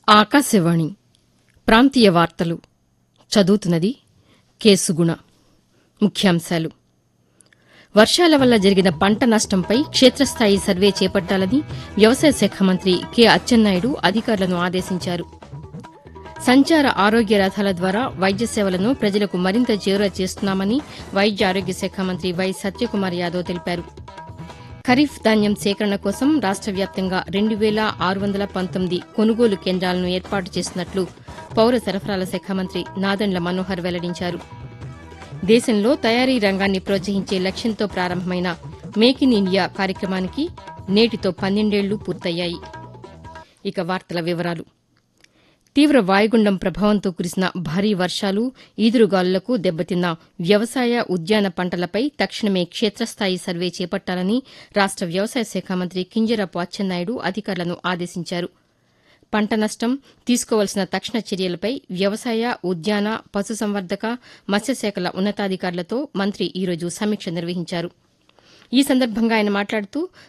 ఆకాశవాణి ప్రాంతీయ వార్తలు చదువుతున్నది కేసుగుణ ముఖ్యాంశాలు వర్షాల వల్ల జరిగిన పంట నష్టంపై క్షేత్రస్థాయి సర్వే చేపట్టాలని వ్యవసాయ శాఖ మంత్రి కె అచ్చెన్నాయుడు అధికారులను ఆదేశించారు సంచార ఆరోగ్య రథాల ద్వారా వైద్య సేవలను ప్రజలకు మరింత చేరువ చేస్తున్నామని వైద్య ఆరోగ్య శాఖ మంత్రి వై సత్యకుమార్ యాదవ్ తెలిపారు ఖరీఫ్ ధాన్యం సేకరణ కోసం రాష్ట వ్యాప్తంగా రెండు వేల ఆరు వందల పంతొమ్మిది కొనుగోలు కేంద్రాలను ఏర్పాటు చేసినట్లు పౌర సరఫరాల శాఖ మంత్రి నాదెండ్ల మనోహర్ వెల్లడించారు దేశంలో తయారీ రంగాన్ని ప్రోత్సహించే లక్ష్యంతో ప్రారంభమైన మేక్ ఇన్ ఇండియా కార్యక్రమానికి నేటితో పన్నెండేళ్లు పూర్తయ్యాయి ఇక వార్తల వివరాలు తీవ్ర వాయుగుండం ప్రభావంతో కురిసిన భారీ వర్షాలు ఈదురుగాలులకు దెబ్బతిన్న వ్యవసాయ ఉద్యాన పంటలపై తక్షణమే క్షేత్రస్థాయి సర్వే చేపట్టాలని రాష్ట వ్యవసాయ శాఖ మంత్రి కింజరాపు అచ్చెన్నాయుడు అధికారులను ఆదేశించారు పంట నష్టం తీసుకోవాల్సిన తక్షణ చర్యలపై వ్యవసాయ ఉద్యాన పశుసంవర్ధక మత్స్యశాఖల ఉన్నతాధికారులతో మంత్రి ఈరోజు సమీక్ష నిర్వహించారు ఈ సందర్భంగా ఆయన మాట్లాడుతూ